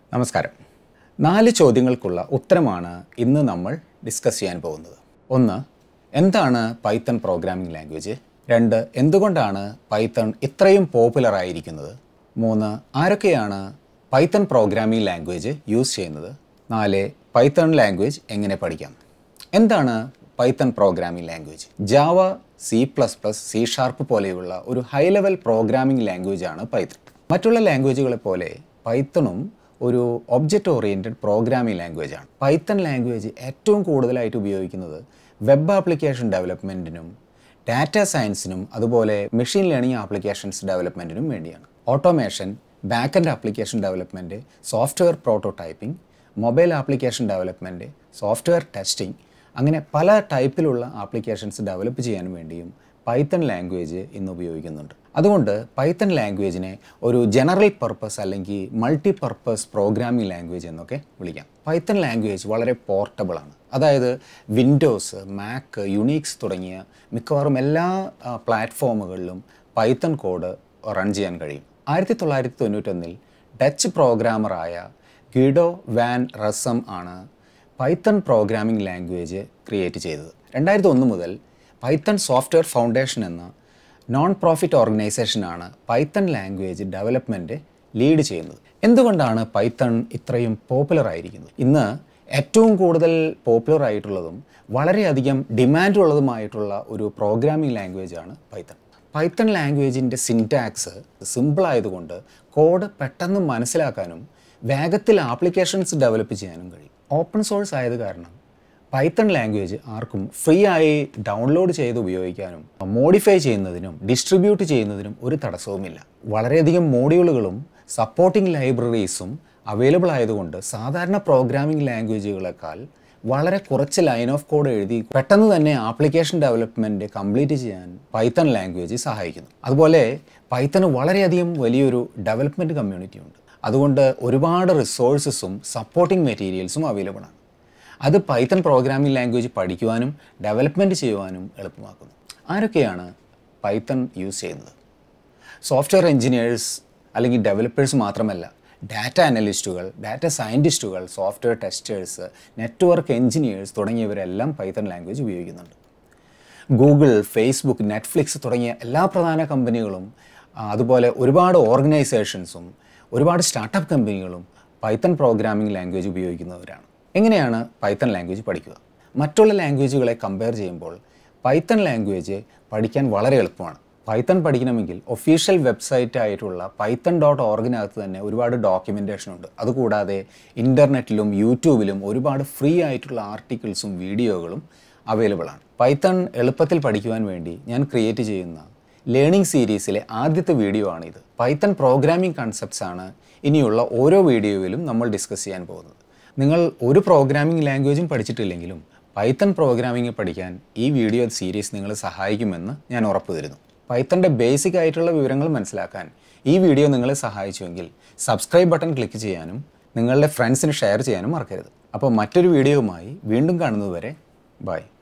നമസ്കാരം നാല് ചോദ്യങ്ങൾക്കുള്ള ഉത്തരമാണ് ഇന്ന് നമ്മൾ ഡിസ്കസ് ചെയ്യാൻ പോകുന്നത് ഒന്ന് എന്താണ് പൈത്തൺ പ്രോഗ്രാമിംഗ് ലാംഗ്വേജ് രണ്ട് എന്തുകൊണ്ടാണ് പൈത്തൺ ഇത്രയും പോപ്പുലർ ആയിരിക്കുന്നത് മൂന്ന് ആരൊക്കെയാണ് പൈത്തൺ പ്രോഗ്രാമിംഗ് ലാംഗ്വേജ് യൂസ് ചെയ്യുന്നത് നാല് പൈത്തൺ ലാംഗ്വേജ് എങ്ങനെ പഠിക്കാം എന്താണ് Python programming language Java C plus plus C sharp പോലെയുള്ള ഒരു ഹൈ ലെവൽ പ്രോഗ്രാമിംഗ് ലാംഗ്വേജ് ആണ് പൈത്തൺ മറ്റുള്ള ലാംഗ്വേജുകളെ പോലെ പൈത്തണും ഒരു ഒബ്ജക്റ്റ് ഓറിയൻറ്റഡ് പ്രോഗ്രാമിംഗ് ലാംഗ്വേജ് ആണ് പൈത്തൺ ലാംഗ്വേജ് ഏറ്റവും കൂടുതലായിട്ട് ഉപയോഗിക്കുന്നത് വെബ് ആപ്ലിക്കേഷൻ ഡെവലപ്മെൻറ്റിനും ഡാറ്റ സയൻസിനും അതുപോലെ മെഷീൻ ലേണിംഗ് ആപ്ലിക്കേഷൻസ് ഡെവലപ്മെൻറ്റിനും വേണ്ടിയാണ് automation back application development software prototyping mobile application development software testing അങ്ങനെ പല ടൈപ്പിലുള്ള ആപ്ലിക്കേഷൻസ് ഡെവലപ്പ് ചെയ്യാൻ വേണ്ടിയും പൈത്തൺ ലാംഗ്വേജ് ഇന്ന് ഉപയോഗിക്കുന്നുണ്ട് അതുകൊണ്ട് പൈത്തൺ ലാംഗ്വേജിനെ ഒരു ജനറൽ പർപ്പസ് അല്ലെങ്കിൽ മൾട്ടി പർപ്പസ് പ്രോഗ്രാമിംഗ് ലാംഗ്വേജ് എന്നൊക്കെ വിളിക്കാം പൈത്തൺ ലാംഗ്വേജ് വളരെ പോർട്ടബിൾ ആണ് അതായത് വിൻഡോസ് മാക്ക് യുണീക്സ് തുടങ്ങിയ മിക്കവാറും എല്ലാ ആ, പ്ലാറ്റ്ഫോമുകളിലും പൈത്തൺ കോഡ് റൺ ചെയ്യാൻ കഴിയും ആയിരത്തി തൊള്ളായിരത്തി തൊണ്ണൂറ്റൊന്നിൽ ഡച്ച് പ്രോഗ്രാമറായ ഗിഡോ വാൻ റസം ആണ് പൈത്തൺ പ്രോഗ്രാമിംഗ് ലാംഗ്വേജ് ക്രിയേറ്റ് ചെയ്തത് രണ്ടായിരത്തി ഒന്ന് മുതൽ പൈത്തൺ സോഫ്റ്റ്വെയർ ഫൗണ്ടേഷൻ എന്ന നോൺ പ്രോഫിറ്റ് ഓർഗനൈസേഷനാണ് പൈത്തൺ ലാംഗ്വേജ് ഡെവലപ്മെൻറ്റ് ലീഡ് ചെയ്യുന്നത് എന്തുകൊണ്ടാണ് പൈത്തൺ ഇത്രയും പോപ്പുലർ ആയിരിക്കുന്നത് ഇന്ന് ഏറ്റവും കൂടുതൽ പോപ്പുലർ ആയിട്ടുള്ളതും വളരെയധികം ഡിമാൻഡ് ഉള്ളതുമായിട്ടുള്ള ഒരു പ്രോഗ്രാമിംഗ് ലാംഗ്വേജാണ് പൈത്തൺ പൈത്തൺ ലാംഗ്വേജിൻ്റെ സിൻറ്റാക്സ് സിമ്പിൾ ആയതുകൊണ്ട് കോഡ് പെട്ടെന്ന് മനസ്സിലാക്കാനും വേഗത്തിൽ ആപ്ലിക്കേഷൻസ് ഡെവലപ്പ് ചെയ്യാനും കഴിയും ഓപ്പൺ സോഴ്സ് ആയത് കാരണം പൈത്തൺ ലാംഗ്വേജ് ആർക്കും ഫ്രീ ആയി ഡൗൺലോഡ് ചെയ്ത് ഉപയോഗിക്കാനും മോഡിഫൈ ചെയ്യുന്നതിനും ഡിസ്ട്രിബ്യൂട്ട് ചെയ്യുന്നതിനും ഒരു തടസ്സവുമില്ല വളരെയധികം മോഡ്യൂളുകളും സപ്പോർട്ടിംഗ് ലൈബ്രറീസും അവൈലബിൾ ആയതുകൊണ്ട് സാധാരണ പ്രോഗ്രാമിംഗ് ലാംഗ്വേജുകളെക്കാൾ വളരെ കുറച്ച് ലൈൻ ഓഫ് കോഡ് എഴുതി പെട്ടെന്ന് തന്നെ ആപ്ലിക്കേഷൻ ഡെവലപ്മെൻറ്റ് കംപ്ലീറ്റ് ചെയ്യാൻ പൈത്തൺ ലാംഗ്വേജ് സഹായിക്കുന്നു അതുപോലെ പൈത്തണ് വളരെയധികം വലിയൊരു ഡെവലപ്മെൻറ്റ് കമ്മ്യൂണിറ്റി ഉണ്ട് അതുകൊണ്ട് ഒരുപാട് റിസോഴ്സസും സപ്പോർട്ടിംഗ് മെറ്റീരിയൽസും അവൈലബിൾ ആണ് അത് പൈത്തൺ പ്രോഗ്രാമിംഗ് ലാംഗ്വേജ് പഠിക്കുവാനും ഡെവലപ്മെൻറ്റ് ചെയ്യുവാനും എളുപ്പമാക്കുന്നു ആരൊക്കെയാണ് പൈത്തൺ യൂസ് ചെയ്യുന്നത് സോഫ്റ്റ്വെയർ എഞ്ചിനീയേഴ്സ് അല്ലെങ്കിൽ ഡെവലപ്പേഴ്സ് മാത്രമല്ല ഡാറ്റ അനലിസ്റ്റുകൾ ഡാറ്റ സയൻറ്റിസ്റ്റുകൾ സോഫ്റ്റ്വെയർ ടെസ്റ്റേഴ്സ് നെറ്റ്വർക്ക് എഞ്ചിനീയേഴ്സ് തുടങ്ങിയവരെല്ലാം പൈത്തൺ ലാംഗ്വേജ് ഉപയോഗിക്കുന്നുണ്ട് ഗൂഗിൾ ഫേസ്ബുക്ക് നെറ്റ്ഫ്ലിക്സ് തുടങ്ങിയ എല്ലാ പ്രധാന കമ്പനികളും ആ, അതുപോലെ ഒരുപാട് ഓർഗനൈസേഷൻസും ഒരുപാട് സ്റ്റാർട്ടപ്പ് കമ്പനികളും പൈത്തൺ പ്രോഗ്രാമിംഗ് ലാംഗ്വേജ് ഉപയോഗിക്കുന്നവരാണ് എങ്ങനെയാണ് പൈത്തൺ ലാംഗ്വേജ് പഠിക്കുക മറ്റുള്ള ലാംഗ്വേജുകളെ കമ്പയർ ചെയ്യുമ്പോൾ പൈത്തൺ ലാംഗ്വേജ് പഠിക്കാൻ വളരെ എളുപ്പമാണ് പൈത്തൺ പഠിക്കണമെങ്കിൽ ഒഫീഷ്യൽ വെബ്സൈറ്റ് ആയിട്ടുള്ള പൈത്തൺ ഡോട്ട് ഓർഗിനകത്ത് തന്നെ ഒരുപാട് ഡോക്യുമെൻറ്റേഷൻ ഉണ്ട് അതുകൂടാതെ ഇൻ്റർനെറ്റിലും യൂട്യൂബിലും ഒരുപാട് ഫ്രീ ആയിട്ടുള്ള ആർട്ടിക്കിൾസും വീഡിയോകളും അവൈലബിൾ ആണ് പൈത്തൺ എളുപ്പത്തിൽ പഠിക്കുവാൻ വേണ്ടി ഞാൻ ക്രിയേറ്റ് ചെയ്യുന്ന ലേണിംഗ് സീരീസിലെ ആദ്യത്തെ വീഡിയോ ആണിത് പൈത്തൺ പ്രോഗ്രാമിംഗ് കൺസെപ്റ്റ്സ് ആണ് ഇനിയുള്ള ഓരോ വീഡിയോയിലും നമ്മൾ ഡിസ്കസ് ചെയ്യാൻ പോകുന്നത് നിങ്ങൾ ഒരു പ്രോഗ്രാമിംഗ് ലാംഗ്വേജും പഠിച്ചിട്ടില്ലെങ്കിലും പൈത്തൺ പ്രോഗ്രാമിംഗ് പഠിക്കാൻ ഈ വീഡിയോ സീരീസ് നിങ്ങളെ സഹായിക്കുമെന്ന് ഞാൻ ഉറപ്പു തരുന്നു പൈത്തൻ്റെ ബേസിക് ആയിട്ടുള്ള വിവരങ്ങൾ മനസ്സിലാക്കാൻ ഈ വീഡിയോ നിങ്ങളെ സഹായിച്ചുവെങ്കിൽ സബ്സ്ക്രൈബ് ബട്ടൺ ക്ലിക്ക് ചെയ്യാനും നിങ്ങളുടെ ഫ്രണ്ട്സിന് ഷെയർ ചെയ്യാനും മറക്കരുത് അപ്പോൾ മറ്റൊരു വീഡിയോയുമായി വീണ്ടും കാണുന്നതുവരെ ബൈ